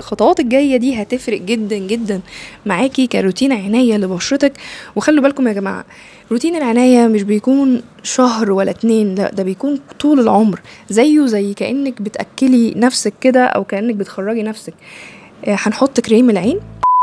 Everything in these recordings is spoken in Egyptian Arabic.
الخطوات الجايه دي هتفرق جدا جدا معاكي كروتين عنايه لبشرتك وخلوا بالكم يا جماعه روتين العناية مش بيكون شهر ولا اتنين لا ده بيكون طول العمر زيه زي كأنك بتأكلي نفسك كده أو كأنك بتخرجي نفسك آه، هنحط كريم العين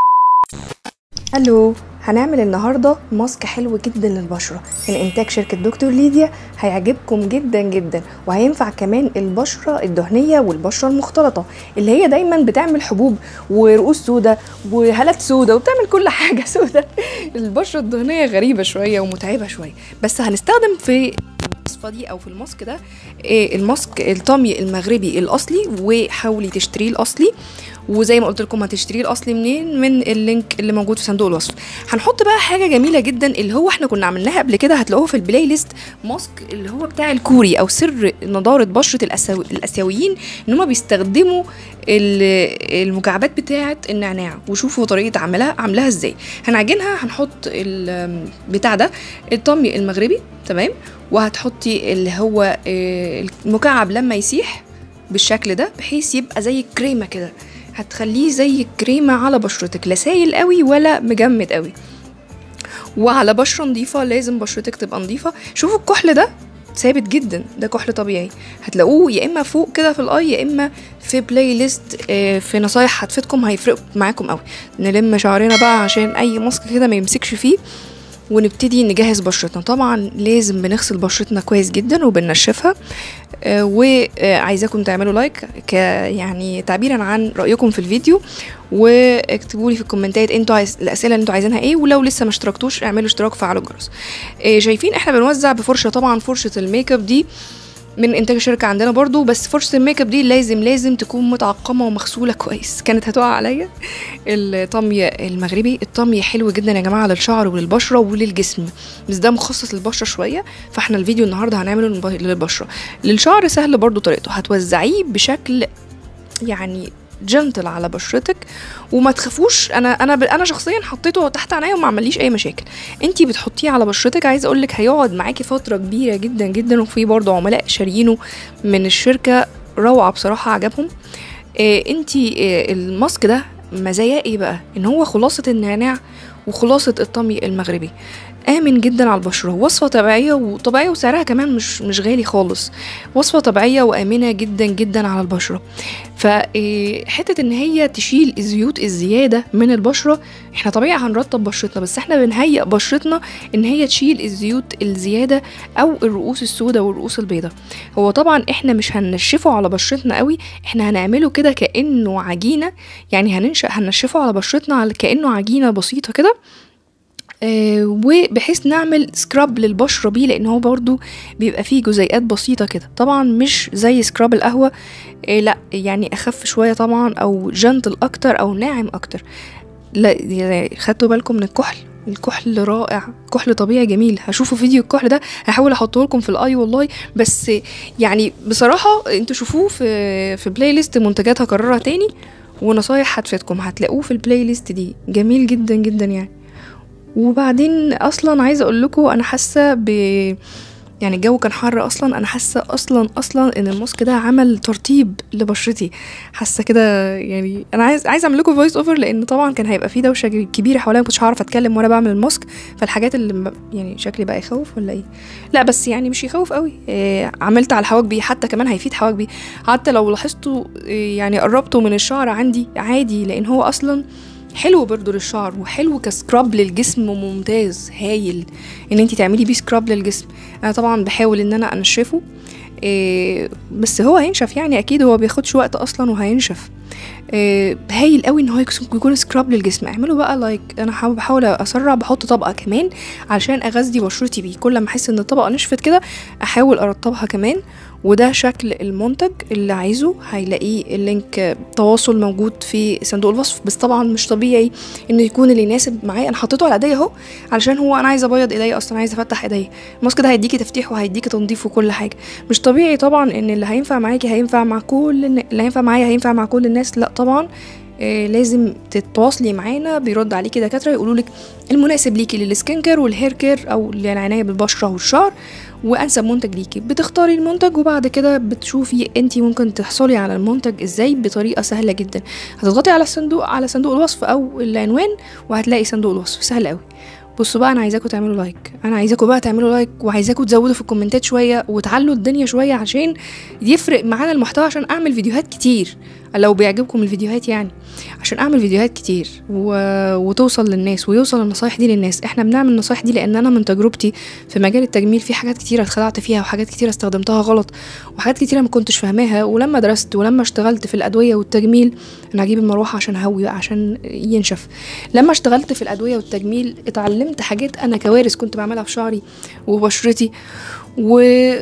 الو هنعمل النهارده ماسك حلو جدا للبشره من انتاج شركه دكتور ليديا هيعجبكم جدا جدا وهينفع كمان البشره الدهنيه والبشره المختلطه اللي هي دايما بتعمل حبوب ورؤوس سودا وهالات سودا وبتعمل كل حاجه سودا البشره الدهنيه غريبه شويه ومتعبه شويه بس هنستخدم في الوصفه دي او في الماسك ده إيه الماسك الطمي المغربي الاصلي وحاولي تشتريه الاصلي وزي ما قلت لكم هتشتريه الاصلي منين من اللينك اللي موجود في صندوق الوصف هنحط بقى حاجه جميله جدا اللي هو احنا كنا عملناها قبل كده هتلاقوه في البلاي ليست ماسك اللي هو بتاع الكوري او سر نضاره بشره الأسيو... الاسيويين ان هم بيستخدموا ال- المكعبات بتاعه النعناع وشوفوا طريقه عملها عاملاها ازاي هنعجنها هنحط ال- بتاع ده الطمي المغربي تمام وهتحطي اللي هو آه، المكعب لما يسيح بالشكل ده بحيث يبقى زي الكريمه كده هتخليه زي الكريمه على بشرتك لا سايل قوي ولا مجمد قوي وعلى بشره نظيفه لازم بشرتك تبقى نظيفه شوفوا الكحل ده ثابت جدا ده كحل طبيعي هتلاقوه يا اما فوق كده في الاي يا اما في بلاي ليست آه، في نصايح هتفيدكم هيفرق معاكم قوي نلم شعرنا بقى عشان اي ماسك كده ما يمسكش فيه ونبتدي نجهز بشرتنا طبعا لازم بنغسل بشرتنا كويس جدا وبننشفها آه، وعايزاكم تعملوا لايك ك يعني تعبيرا عن رايكم في الفيديو واكتبوا لي في الكومنتات انتوا عايز الاسئله اللي انتوا عايزينها ايه ولو لسه ما اشتركتوش اعملوا اشتراك وفعلوا الجرس آه، شايفين احنا بنوزع بفرشه طبعا فرشه الميك اب دي من انتاج الشركه عندنا برضو بس فرشه الميك اب دي لازم لازم تكون متعقمه ومغسوله كويس كانت هتقع عليا الطمي المغربي الطمي حلو جدا يا جماعه للشعر وللبشره وللجسم بس ده مخصص للبشره شويه فاحنا الفيديو النهارده هنعمله للب- للبشره للشعر سهل برضو طريقته هتوزعيه بشكل يعني جنتل على بشرتك وما تخافوش انا انا ب- انا شخصيا حطيته تحت عينيا وما عمليش اي مشاكل انتي بتحطيه على بشرتك عايزه اقول لك هيقعد معاكي فتره كبيره جدا جدا وفي برضه عملاء شاريينه من الشركه روعه بصراحه عجبهم إيه انتي إيه الماسك ده مزاياه ايه بقى ان هو خلاصه النعناع وخلاصه الطمي المغربي امن جدا على البشره وصفه طبيعيه وطبيعيه وسعرها كمان مش مش غالي خالص وصفه طبيعيه وامنه جدا جدا على البشره فحته ان هي تشيل الزيوت الزياده من البشره احنا طبيعي هنرطب بشرتنا بس احنا بنهيئ بشرتنا ان هي تشيل الزيوت الزياده او الرؤوس السوداء والرؤوس البيضاء هو طبعا احنا مش هننشفه على بشرتنا قوي احنا هنعمله كده كانه عجينه يعني هننشأ هننشفه على بشرتنا على كانه عجينه بسيطه كده آه، وبحيث نعمل سكراب للبشره بيه لان هو برضو بيبقى فيه جزيئات بسيطه كده طبعا مش زي سكراب القهوه آه، لا يعني اخف شويه طبعا او جنتل اكتر او ناعم اكتر لا يعني خدتوا بالكم من الكحل الكحل رائع كحل طبيعي جميل هشوفوا فيديو الكحل ده هحاول احطه لكم في الاي والله بس يعني بصراحه انتوا شوفوه في في بلاي ليست منتجات هكررها تاني ونصايح هتفيدكم هتلاقوه في البلاي ليست دي جميل جدا جدا يعني وبعدين اصلا عايزه اقول لكم انا حاسه ب يعني الجو كان حر اصلا انا حاسه اصلا اصلا ان الماسك ده عمل ترطيب لبشرتي حاسه كده يعني انا عايز عايز اعمل لكم فويس اوفر لان طبعا كان هيبقى في دوشه كبيره حواليا ما كنتش هعرف اتكلم وانا بعمل الماسك فالحاجات اللي م- يعني شكلي بقى يخوف ولا ايه لا بس يعني مش يخوف قوي إيه عملت على الحواجبي حتى كمان هيفيد حواجبي حتى لو لاحظتوا إيه يعني قربته من الشعر عندي عادي لان هو اصلا حلو برضو للشعر وحلو كسكراب للجسم ممتاز هايل ان انت تعملي بيه سكراب للجسم انا طبعا بحاول ان انا انشفه إيه بس هو هينشف يعني اكيد هو بياخدش وقت اصلا وهينشف إيه هايل قوي ان هو يكس- يكون سكراب للجسم اعمله بقى لايك انا حاول- بحاول اسرع بحط طبقه كمان علشان اغذي بشرتي بيه كل ما احس ان الطبقه نشفت كده احاول ارطبها كمان وده شكل المنتج اللي عايزه هيلاقيه اللينك تواصل موجود في صندوق الوصف بس طبعا مش طبيعي انه يكون اللي يناسب معايا انا حطيته على ايديا اهو علشان هو انا عايزه ابيض ايديا اصلا عايزه افتح ايديا الماسك ده هيديكي تفتيح وهيديكي تنظيف وكل حاجه مش طبيعي طبعا ان اللي هينفع معاكي هينفع مع كل النا- اللي هينفع معايا هينفع مع كل الناس لا طبعا آه، لازم تتواصلي معانا بيرد عليكي دكاتره يقولوا لك المناسب ليكي للسكين كير والهير كير او للعنايه بالبشره والشعر وانسب منتج ليكي بتختاري المنتج وبعد كده بتشوفي انت ممكن تحصلي على المنتج ازاي بطريقه سهله جدا هتضغطي على الصندوق على صندوق الوصف او العنوان وهتلاقي صندوق الوصف سهل قوي بصوا بقى انا عايزاكم تعملوا لايك انا عايزاكم بقى تعملوا لايك وعايزاكم تزودوا في الكومنتات شويه وتعلوا الدنيا شويه عشان يفرق معانا المحتوى عشان اعمل فيديوهات كتير لو بيعجبكم الفيديوهات يعني عشان اعمل فيديوهات كتير و... وتوصل للناس ويوصل النصايح دي للناس احنا بنعمل النصايح دي لان انا من تجربتي في مجال التجميل في حاجات كتيره اتخدعت فيها وحاجات كتيره استخدمتها غلط وحاجات كتيره ما كنتش فاهماها ولما درست ولما اشتغلت في الادويه والتجميل انا هجيب المروحه عشان هوي بقى عشان ينشف لما اشتغلت في الادويه والتجميل اتعلمت حاجات انا كوارث كنت بعملها في شعري وبشرتي و...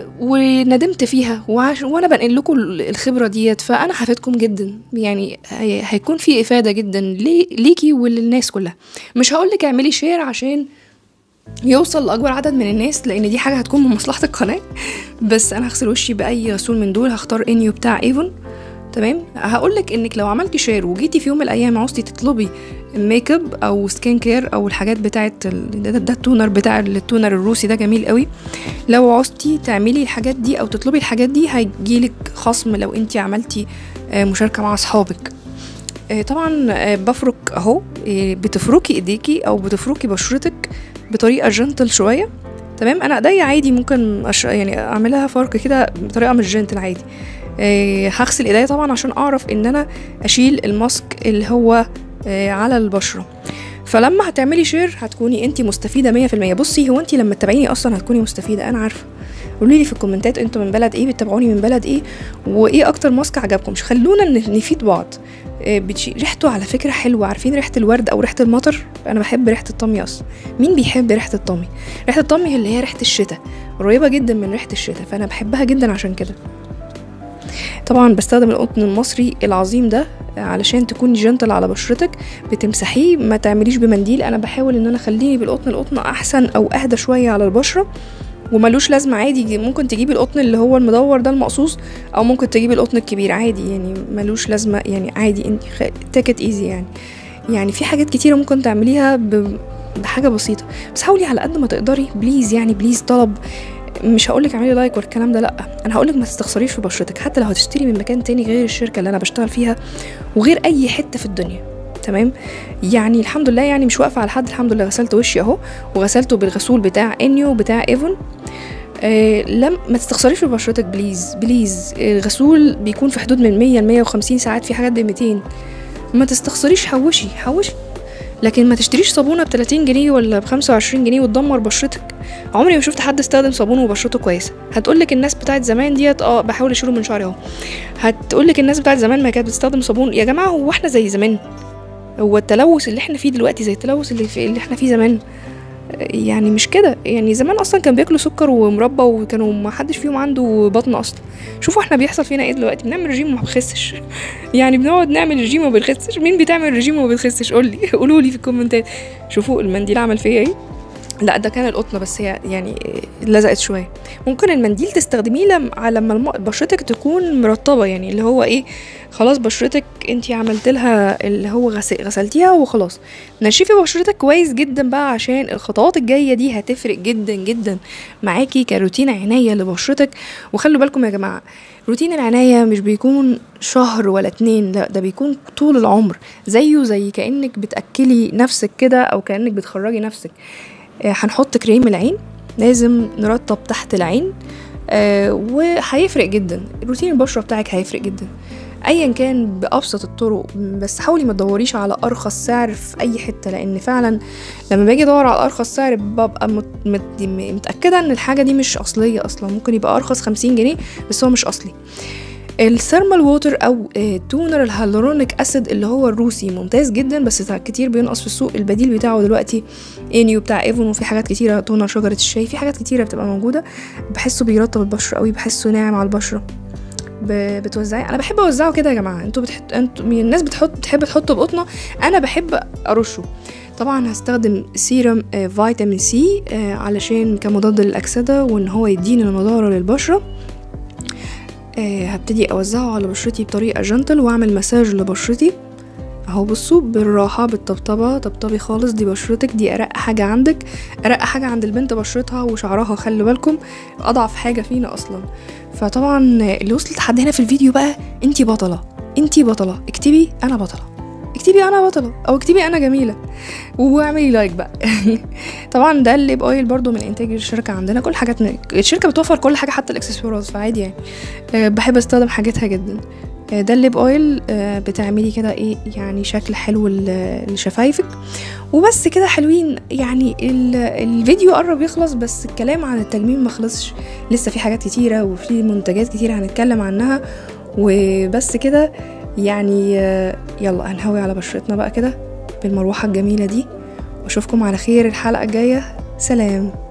وندمت فيها وعش... وانا بنقل لكم الخبره ديت فانا هفيدكم جدا يعني هي... هيكون في افاده جدا لي... ليكي وللناس كلها مش هقول لك اعملي شير عشان يوصل لاكبر عدد من الناس لان دي حاجه هتكون من مصلحه القناه بس انا هغسل وشي باي غسول من دول هختار انيو بتاع ايفون تمام هقول لك انك لو عملتي شير وجيتي في يوم من الايام عوزتي تطلبي ميك اب او سكين كير او الحاجات بتاعه ال... ده, ده التونر بتاع التونر الروسي ده جميل قوي لو عوزتي تعملي الحاجات دي او تطلبي الحاجات دي هيجيلك خصم لو انت عملتي مشاركه مع اصحابك طبعا بفرك اهو بتفركي ايديكي او بتفركي بشرتك بطريقه جنتل شويه تمام انا ايديا عادي ممكن أش... يعني اعملها فرك كده بطريقه مش جنتل عادي أه هغسل ايديا طبعا عشان اعرف ان انا اشيل الماسك اللي هو أه على البشره فلما هتعملي شير هتكوني انت مستفيده مية في المية بصي هو انت لما تتابعيني اصلا هتكوني مستفيده انا عارفه قولوا لي في الكومنتات انتوا من بلد ايه بتتابعوني من بلد ايه وايه اكتر ماسك عجبكم خلونا نفيد بعض بتشي... ريحته على فكره حلوه عارفين ريحه الورد او ريحه المطر انا بحب ريحه الطمي اصلا مين بيحب ريحه الطمي ريحه الطمي اللي هي ريحه الشتاء قريبه جدا من ريحه الشتاء فانا بحبها جدا عشان كده طبعا بستخدم القطن المصري العظيم ده علشان تكوني جنتل على بشرتك بتمسحيه ما تعمليش بمنديل انا بحاول ان انا اخليني بالقطن القطن احسن او اهدى شويه على البشره وملوش لازمه عادي ممكن تجيبي القطن اللي هو المدور ده المقصوص او ممكن تجيبي القطن الكبير عادي يعني ملوش لازمه يعني عادي انت تاكت ايزي يعني يعني في حاجات كتيره ممكن تعمليها بحاجه بسيطه بس حاولي على قد ما تقدري بليز يعني بليز طلب مش هقولك اعملي لايك والكلام ده لا انا هقولك ما تستخسريش في بشرتك حتى لو هتشتري من مكان تاني غير الشركه اللي انا بشتغل فيها وغير اي حته في الدنيا تمام يعني الحمد لله يعني مش واقفه على حد الحمد لله غسلت وشي اهو وغسلته بالغسول بتاع انيو بتاع ايفون آه لم ما تستخسريش في بشرتك بليز بليز الغسول بيكون في حدود من 100 ل 150 ساعات في حاجات ب 200 ما تستخسريش حوشي حوشي لكن ما تشتريش صابونه ب 30 جنيه ولا ب 25 جنيه وتدمر بشرتك عمري ما شفت حد استخدم صابون وبشرته كويسه هتقولك الناس بتاعت زمان ديت اه بحاول اشيله من شعري اهو هتقولك الناس بتاعت زمان ما كانت بتستخدم صابون يا جماعه هو احنا زي زمان هو التلوث اللي احنا فيه دلوقتي زي التلوث اللي, في اللي احنا فيه زمان يعني مش كده يعني زمان اصلا كان بياكلوا سكر ومربى وكانوا ما حدش فيهم عنده بطن اصلا شوفوا احنا بيحصل فينا ايه دلوقتي بنعمل رجيم وما بنخسش يعني بنقعد نعمل رجيم وما بنخسش مين بتعمل رجيم وما بنخسش قول لي قولوا لي في الكومنتات شوفوا المنديل عمل فيا ايه لا ده كان القطن بس هي يعني لزقت شويه ممكن المنديل تستخدميه لما لما بشرتك تكون مرطبه يعني اللي هو ايه خلاص بشرتك انت عملت لها اللي هو غسل غسلتيها وخلاص نشفي بشرتك كويس جدا بقى عشان الخطوات الجايه دي هتفرق جدا جدا معاكي كروتين عنايه لبشرتك وخلوا بالكم يا جماعه روتين العناية مش بيكون شهر ولا اتنين لا ده بيكون طول العمر زيه زي كأنك بتأكلي نفسك كده أو كأنك بتخرجي نفسك هنحط كريم العين لازم نرطب تحت العين آه وهيفرق جدا روتين البشره بتاعك هيفرق جدا ايا كان بابسط الطرق بس حاولي ما تدوريش على ارخص سعر في اي حته لان فعلا لما باجي ادور على ارخص سعر ببقى مت مت متاكده ان الحاجه دي مش اصليه اصلا ممكن يبقى ارخص خمسين جنيه بس هو مش اصلي الثيرمال ووتر او تونر الهالورونيك اسيد اللي هو الروسي ممتاز جدا بس كتير بينقص في السوق البديل بتاعه دلوقتي انيو بتاع ايفون وفي حاجات كتيره تونر شجره الشاي في حاجات كتيره بتبقى موجوده بحسه بيرطب البشره قوي بحسه ناعم على البشره بتوزعي انا بحب اوزعه كده يا جماعه انتوا بتحط انتوا الناس بتحط بتحب تحطه بقطنه انا بحب ارشه طبعا هستخدم سيرم فيتامين سي علشان كمضاد للاكسده وان هو يديني النضاره للبشره أه هبتدي اوزعه على بشرتي بطريقه جنتل واعمل مساج لبشرتي اهو بصوا بالراحة بالطبطبة طبطبي خالص دي بشرتك دي ارق حاجة عندك ارق حاجة عند البنت بشرتها وشعرها خلي بالكم اضعف حاجة فينا اصلا فطبعا اللي وصلت لحد هنا في الفيديو بقى انتي بطلة انتي بطلة اكتبي انا بطلة اكتبي انا بطلة او اكتبي انا جميلة واعملي لايك بقى طبعا ده الليب اويل برضو من انتاج الشركة عندنا كل حاجات الشركة بتوفر كل حاجة حتى الاكسسوارات فعادي يعني أه بحب استخدم حاجاتها جدا أه ده الليب اويل أه بتعملي كده ايه يعني شكل حلو لشفايفك وبس كده حلوين يعني الفيديو قرب يخلص بس الكلام عن التجميل ما خلصش لسه في حاجات كتيرة وفي منتجات كتيرة هنتكلم عنها وبس كده يعني يلا هنهوي على بشرتنا بقى كده بالمروحة الجميلة دي واشوفكم على خير الحلقة الجاية سلام